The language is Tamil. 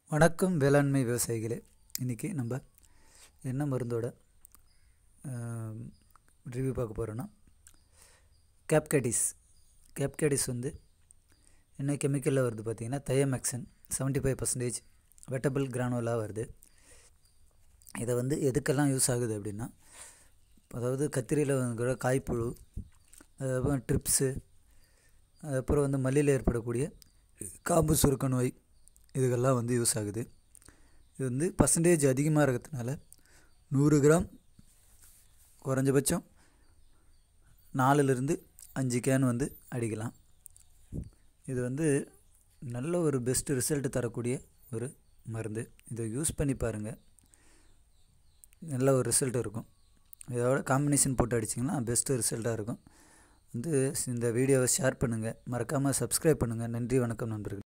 வணக்கம் வேளாண்மை விவசாயிகளே இன்றைக்கி நம்ம என்ன மருந்தோட ரிவ்யூ பார்க்க போகிறோன்னா கேப்கேடிஸ் கேப்கேடிஸ் வந்து என்ன கெமிக்கலில் வருது பார்த்தீங்கன்னா தயமேக்சன் செவன்ட்டி ஃபைவ் பர்சன்டேஜ் வெட்டபிள் கிரானுவலாக வருது இதை வந்து எதுக்கெல்லாம் யூஸ் ஆகுது அப்படின்னா அதாவது கத்திரியில் இருக்கிற காய்ப்புழு அதுக்கப்புறம் ட்ரிப்ஸு அதுக்கப்புறம் வந்து மல்லியில் ஏற்படக்கூடிய காம்பு சுருக்க நோய் இதுக்கெல்லாம் வந்து யூஸ் ஆகுது இது வந்து பர்சன்டேஜ் அதிகமாக இருக்கிறதுனால நூறு கிராம் குறைஞ்சபட்சம் நாலுலேருந்து அஞ்சு கேன் வந்து அடிக்கலாம் இது வந்து நல்ல ஒரு பெஸ்ட்டு ரிசல்ட் தரக்கூடிய ஒரு மருந்து இதை யூஸ் பண்ணி பாருங்கள் நல்ல ஒரு ரிசல்ட் இருக்கும் இதோட காம்பினேஷன் போட்டு அடிச்சிங்கன்னா பெஸ்ட்டு ரிசல்ட்டாக இருக்கும் வந்து இந்த வீடியோவை ஷேர் பண்ணுங்கள் மறக்காமல் சப்ஸ்கிரைப் பண்ணுங்கள் நன்றி வணக்கம் நண்பர்கள்